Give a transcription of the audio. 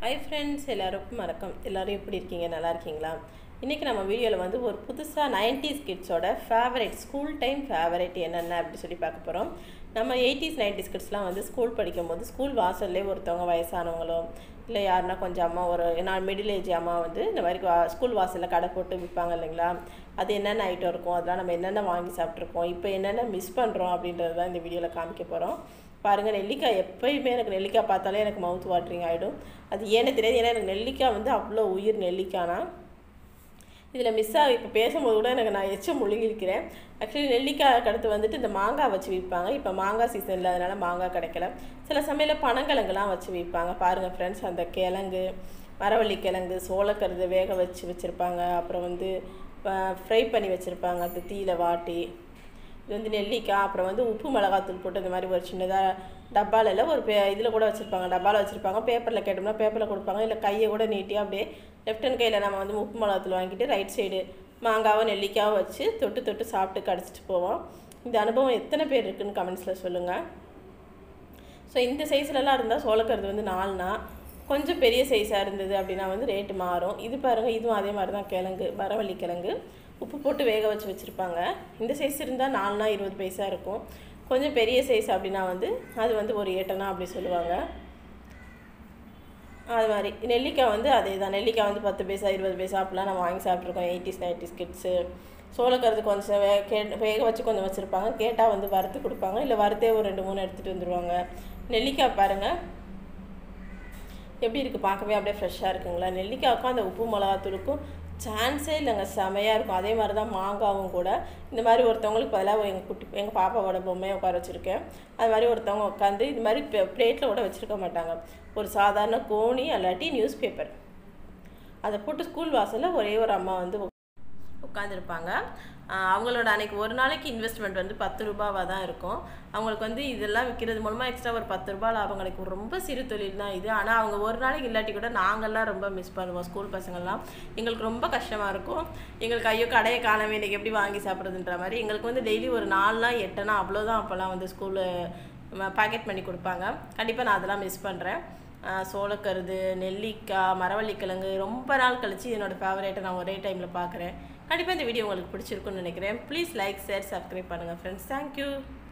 hi friends எல்லாருக்கும் வணக்கம் எல்லோரும் எப்படி இருக்கீங்க நல்லா இருக்கீங்களா இன்றைக்கி நம்ம வீடியோவில் வந்து ஒரு புதுசாக நைன்டிஸ் கிட்ஸோட ஃபேவரட் ஸ்கூல் டைம் ஃபேவரட் என்னென்ன அப்படி சொல்லி பார்க்க போகிறோம் நம்ம எயிட்டிஸ் நைன்டிஸ் கிட்ஸ்லாம் வந்து ஸ்கூல் படிக்கும்போது ஸ்கூல் வாசல்லே ஒருத்தவங்க வயசானவங்களோ இல்லை யாருன்னா கொஞ்சம் அம்மா ஒரு நான் மிடில் ஏஜ் அம்மா வந்து இந்த மாதிரி வா- ஸ்கூல் வாசலில் கடை போட்டு விற்பாங்க இல்லைங்களா அது என்னென்ன ஐட்டம் இருக்கும் அதெல்லாம் நம்ம என்னென்ன வாங்கி சாப்பிட்ருக்கோம் இப்போ என்னென்ன மிஸ் பண்ணுறோம் அப்படின்றது தான் இந்த வீடியோவில் காமிக்க போகிறோம் பாருங்கள் நெல்லிக்காய் எப்பயுமே எனக்கு நெல்லிக்காய் பார்த்தாலே எனக்கு மவுத் வாட்டரிங் ஆகிடும் அது ஏன்னு தெரியாது ஏன்னா எனக்கு நெல்லிக்காய் வந்து அவ்வளோ உயிர் நெல்லிக்காய்னா இதில் மிஸ் ஆகி இப்போ பேசும்போது கூட எனக்கு நான் எச்சம் முழுங்கிருக்கிறேன் ஆக்சுவலி நெல்லிக்காய் அடுத்து வந்துட்டு இந்த மாங்காய் வச்சு விற்பாங்க இப்போ மாங்காய் சீசன் இல்லாதனால மாங்காய் கிடைக்கல சில சமயத்தில் பனங்கிழங்குலாம் வச்சு விற்பாங்க பாருங்கள் ஃப்ரெண்ட்ஸ் அந்த கிழங்கு மரவள்ளி கிழங்கு சோளக்கருது வேக வச்சு வச்சுருப்பாங்க அப்புறம் வந்து ஃப்ரை பண்ணி வச்சுருப்பாங்க அந்த தீயில வாட்டி இது வந்து நெல்லிக்காய் அப்புறம் வந்து உப்பு மிளகாத்தூள் போட்டு இந்த மாதிரி ஒரு சின்னதாக டப்பாவில் இல்லை ஒரு பே இதில் கூட வச்சுருப்பாங்க டப்பாவில் வச்சுருப்பாங்க பேப்பரில் கேட்டோம்னா பேப்பரில் கொடுப்பாங்க இல்லை கையை கூட நீட்டி அப்படியே லெஃப்ட் ஹேண்ட் கையில் நம்ம வந்து உப்பு மிளகாத்தூள் வாங்கிட்டு ரைட் சைடு மாங்காவும் நெல்லிக்காவும் வச்சு தொட்டு தொட்டு சாப்பிட்டு கடிச்சிட்டு போவோம் இந்த அனுபவம் எத்தனை பேர் இருக்குன்னு கமெண்ட்ஸில் சொல்லுங்கள் ஸோ இந்த சைஸ்லலாம் இருந்தால் சோளக்கருது வந்து நாலுனா கொஞ்சம் பெரிய சைஸாக இருந்தது அப்படின்னா வந்து ரேட்டு மாறும் இது பாருங்கள் இதுவும் அதே மாதிரி தான் கிழங்கு வரவள்ளி கிழங்கு உப்பு போட்டு வேக வச்சு வச்சுருப்பாங்க இந்த சைஸ் இருந்தால் நாலுனா இருபது பைசா இருக்கும் கொஞ்சம் பெரிய சைஸ் அப்படின்னா வந்து அது வந்து ஒரு எட்டனா அப்படி சொல்லுவாங்க அது மாதிரி நெல்லிக்காய் வந்து அதே தான் நெல்லிக்காய் வந்து பத்து பைசா இருபது பைசா அப்படிலாம் நம்ம வாங்கி சாப்பிட்ருக்கோம் எயிட்டிஸ் நைன்டிஸ் கிட்ஸு சோளக்கருது கொஞ்சம் வே கே வேக வச்சு கொஞ்சம் வச்சுருப்பாங்க கேட்டால் வந்து வறுத்து கொடுப்பாங்க இல்லை வறுத்தே ஒரு ரெண்டு மூணு எடுத்துகிட்டு வந்துடுவாங்க நெல்லிக்காய் பாருங்கள் எப்படி இருக்குது பார்க்கவே அப்படியே ஃப்ரெஷ்ஷாக இருக்குங்களா நெல்லிக்காய்க்கும் அந்த உப்பு மிளகாத்தூளுக்கும் சான்ஸே இல்லைங்க செமையாக இருக்கும் அதே மாதிரி தான் மாங்காவும் கூட இந்த மாதிரி ஒருத்தவங்களுக்கு பதிலாக எங்கள் குட்டி எங்கள் பாப்பாவோட பொம்மையை உட்கார வச்சுருக்கேன் அது மாதிரி ஒருத்தவங்க உட்காந்து இது மாதிரி பிளேட்டில் கூட வச்சுருக்க மாட்டாங்க ஒரு சாதாரண கோணி அல்லாட்டி நியூஸ் பேப்பர் அதை போட்டு ஸ்கூல் வாசலில் ஒரே ஒரு அம்மா வந்து உட்காந்துருப்பாங்க அவங்களோட அன்னைக்கு ஒரு நாளைக்கு இன்வெஸ்ட்மெண்ட் வந்து பத்து ரூபாவாக தான் இருக்கும் அவங்களுக்கு வந்து இதெல்லாம் விற்கிறது மூலமாக எக்ஸ்ட்ரா ஒரு பத்து ரூபா லாபம் கிடைக்கும் ரொம்ப சிறு தொழில் தான் இது ஆனால் அவங்க ஒரு நாளைக்கு இல்லாட்டி கூட நாங்கள்லாம் ரொம்ப மிஸ் பண்ணுவோம் ஸ்கூல் பசங்கள்லாம் எங்களுக்கு ரொம்ப கஷ்டமாக இருக்கும் எங்களுக்கு ஐயோ கடையை காணவே இன்றைக்கி எப்படி வாங்கி சாப்பிட்றதுன்ற மாதிரி எங்களுக்கு வந்து டெய்லி ஒரு நாலுனா எட்டுனா அவ்வளோதான் அப்போல்லாம் வந்து ஸ்கூலில் பாக்கெட் பண்ணி கொடுப்பாங்க கண்டிப்பாக நான் அதெல்லாம் மிஸ் பண்ணுறேன் சோளக்கருது நெல்லிக்காய் மரவள்ளிக்கிழங்கு ரொம்ப நாள் கழிச்சு என்னோடய ஃபேவரேட்டை நான் ஒரே டைமில் பார்க்குறேன் கண்டிப்பாக இந்த வீடியோ உங்களுக்கு பிடிச்சிருக்குன்னு நினைக்கிறேன் ப்ளீஸ் லைக் ஷேர் சப்ஸ்கிரைப் பண்ணுங்கள் ஃப்ரெண்ட்ஸ் தேங்க்யூ